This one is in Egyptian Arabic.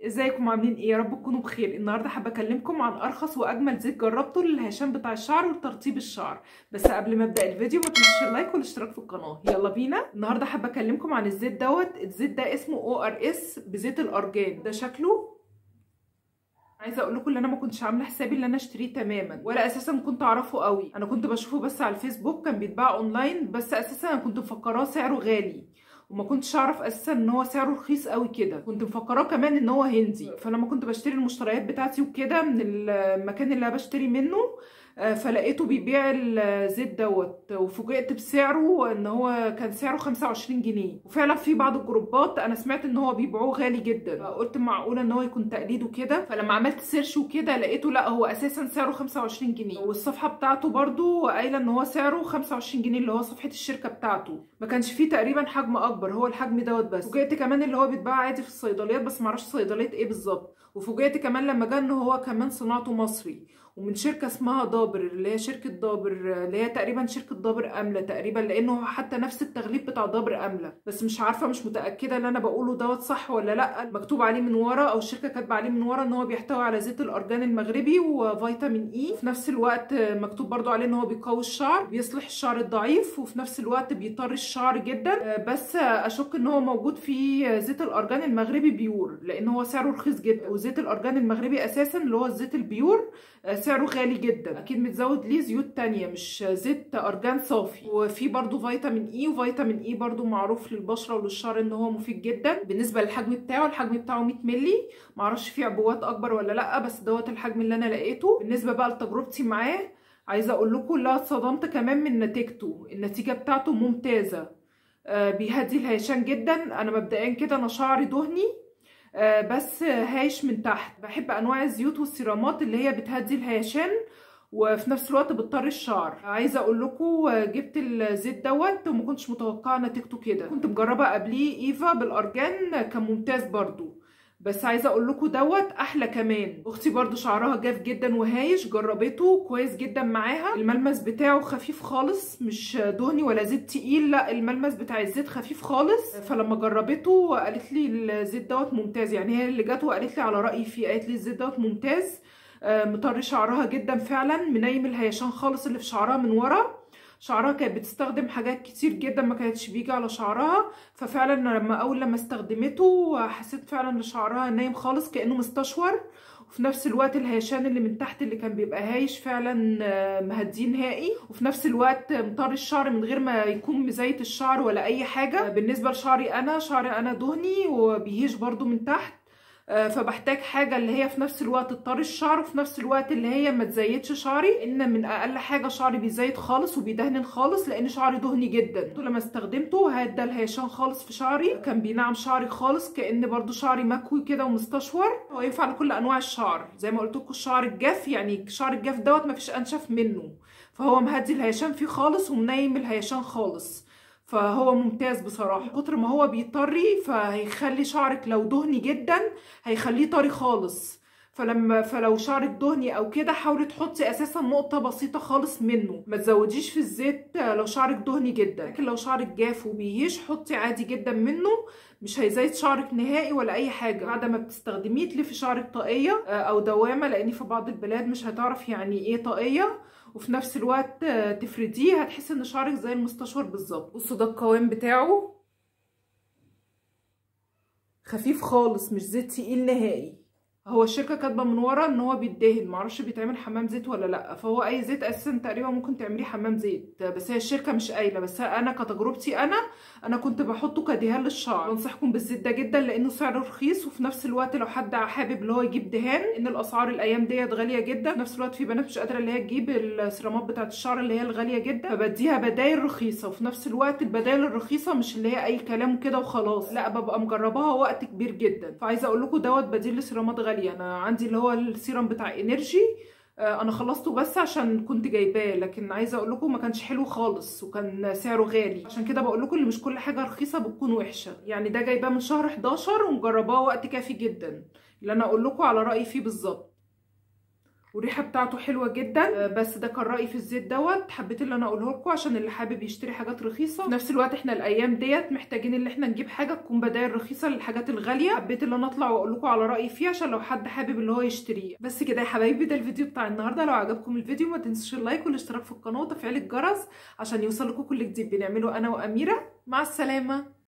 ازيكم عاملين ايه يا رب تكونوا بخير النهارده حابه اكلمكم عن ارخص واجمل زيت جربته للهشام بتاع الشعر وترطيب الشعر بس قبل ما ابدا الفيديو ما تنسوش اللايك والاشتراك في القناه يلا بينا النهارده حابه اكلمكم عن الزيت دوت الزيت ده اسمه او ار اس بزيت الارجان ده شكله عايزه اقول لكم ان انا ما كنتش عامله حسابي ان انا اشتريه تماما ولا اساسا كنت اعرفه قوي انا كنت بشوفه بس على الفيسبوك كان بيتباع اونلاين بس اساسا انا كنت مفكراه سعره غالي وما كنتش اعرف اساسا ان هو سعره رخيص قوي كده كنت مفكراه كمان ان هو هندي فلما كنت بشتري المشتريات بتاعتي وكده من المكان اللي انا بشتري منه فلقيته بيبيع الزيت دوت وفوجئت بسعره ان هو كان سعره 25 جنيه وفعلا في بعض الجروبات انا سمعت ان هو بيبيعوه غالي جدا فقلت معقوله ان هو يكون تقليد وكده فلما عملت سيرش وكده لقيته لا هو اساسا سعره 25 جنيه والصفحه بتاعته برده قايله ان هو سعره 25 جنيه اللي هو صفحه الشركه بتاعته ما كانش فيه تقريبا حجم اكبر هو الحجم دوت بس فوجئت كمان اللي هو بيتباع عادي في الصيدليات بس معرفش صيدليه ايه بالظبط وفوجئت كمان لما جه ان هو كمان صناعته مصري ومن شركة اسمها دابر اللي هي شركة دابر اللي هي تقريبا شركة دابر أملة تقريبا لأنه حتى نفس التغليف بتاع دابر أملة بس مش عارفة مش متأكدة اللي أنا بقوله دوت صح ولا لأ مكتوب عليه من ورا أو الشركة كاتبة عليه من ورا إن هو بيحتوي على زيت الأرجان المغربي وفيتامين إي في نفس الوقت مكتوب برضو عليه إن هو بيقوي الشعر بيصلح الشعر الضعيف وفي نفس الوقت بيطر الشعر جدا بس أشك إن هو موجود في زيت الأرجان المغربي بيور لأن هو سعره رخيص جدا وزيت الأرجان المغربي أساسا اللي هو الزيت البيور سعره غالي جدا اكيد متزود ليه زيوت تانية مش زيت ارجان صافي وفي برضو فيتامين اي وفيتامين اي برضو معروف للبشره وللشعر ان هو مفيد جدا بالنسبه للحجم بتاعه الحجم بتاعه 100 مللي معرفش فيه عبوات اكبر ولا لا بس دوت الحجم اللي انا لقيته بالنسبه بقى لتجربتي معاه عايزه اقول لكم لا اتصدمت كمان من نتيجته النتيجه بتاعته ممتازه آه بيهدي الهيشان جدا انا مبدئيا كده انا شعري دهني بس هايش من تحت بحب انواع الزيوت والسيرامات اللي هي بتهدي الهيشان وفي نفس الوقت بتطر الشعر عايزه اقول لكم جبت الزيت دوت وما كنتش متوقعه نتيجته كده كنت مجربه قبليه ايفا بالارجان كان ممتاز برضو بس عايزه اقول لكم دوت احلى كمان اختي برضو شعرها جاف جدا وهايش جربته كويس جدا معاها الملمس بتاعه خفيف خالص مش دهني ولا زيت تقيل لا الملمس بتاع الزيت خفيف خالص فلما جربته قالت لي الزيت دوت ممتاز يعني هي اللي جت وقالت لي على رايي فيه قالت لي الزيت دوت ممتاز مطري شعرها جدا فعلا منيم الهيشان خالص اللي في شعرها من ورا شعرها كانت بتستخدم حاجات كتير جدا ما كانتش بيجي على شعرها ففعلا لما اول لما استخدمته حسيت فعلا ان شعرها نايم خالص كانه مستشور وفي نفس الوقت الهيشان اللي من تحت اللي كان بيبقى هايش فعلا مهديه نهائي وفي نفس الوقت مطر الشعر من غير ما يكون مزيت الشعر ولا اي حاجه بالنسبه لشعري انا شعري انا دهني وبيهيش برده من تحت فبحتاج حاجة اللي هي في نفس الوقت تطري الشعر وفي نفس الوقت اللي هي ما تزيتش شعري ان من اقل حاجة شعري بيزيت خالص وبيدهن خالص لان شعري دهني جدا لما استخدمته هدى الهيشان خالص في شعري كان بينعم شعري خالص كان برضو شعري مكوي كده ومستشور هو ينفع لكل انواع الشعر زي ما قلت لكم الشعر الجاف يعني شعر الجاف دوت ما فيش انشف منه فهو مهدي الهيشان فيه خالص ومنيم الهيشان خالص فهو ممتاز بصراحه كتر ما هو بيطري فهيخلي شعرك لو دهني جدا هيخليه طري خالص فلما فلو شعرك دهني او كده حاولي تحطي اساسا نقطه بسيطه خالص منه ما تزوديش في الزيت لو شعرك دهني جدا لكن لو شعرك جاف وبيهيش حطي عادي جدا منه مش هيزيت شعرك نهائي ولا اي حاجه بعد ما بتستخدميه تلفي شعرك طاقيه او دوامه لان في بعض البلاد مش هتعرف يعني ايه طاقيه وفي نفس الوقت تفرديه هتحس ان شعرك زي المستشور بالظبط بصوا ده القوام بتاعه خفيف خالص مش زيت تقيل نهائي هو الشركه كاتبه من ورا ان هو بيدهن معرفش بيتعمل حمام زيت ولا لا فهو اي زيت اساسا تقريبا ممكن تعمليه حمام زيت بس هي الشركه مش قايله بس انا كتجربتي انا انا كنت بحطه كدهان للشعر بنصحكم بالزيت ده جدا لانه سعره رخيص وفي نفس الوقت لو حد حابب اللي هو يجيب دهان ان الاسعار الايام ديت غاليه جدا في نفس الوقت في بنات مش قادره اللي هي تجيب السيرامات بتاعه الشعر اللي هي الغاليه جدا فبديها بدايل رخيصه وفي نفس الوقت البدايل الرخيصه مش اللي هي اي كلام كده وخلاص لا ببقى مجرباها وقت كبير جدا فعايزه اقول لكم دوت بديل لسيرامات غاليه انا عندي اللي هو السيرم بتاع انرجي انا خلصته بس عشان كنت جايباه لكن عايزه اقول لكم ما كانش حلو خالص وكان سعره غالي عشان كده بقول لكم ان مش كل حاجه رخيصه بتكون وحشه يعني ده جايباه من شهر 11 ومجرباه وقت كافي جدا اللي انا اقول لكم على رايي فيه بالظبط والريحه بتاعته حلوه جدا بس ده كان رايي في الزيت دوت حبيت اللي انا اقوله لكم عشان اللي حابب يشتري حاجات رخيصه في نفس الوقت احنا الايام ديت محتاجين اللي احنا نجيب حاجه تكون بدائل رخيصه للحاجات الغاليه حبيت اللي انا اطلع واقول لكم على رايي فيه عشان لو حد حابب اللي هو يشتريه بس كده يا حبايبي ده الفيديو بتاع النهارده لو عجبكم الفيديو ما تنسوش اللايك والاشتراك في القناه وتفعيل الجرس عشان يوصل لكم كل جديد بنعمله انا واميره مع السلامه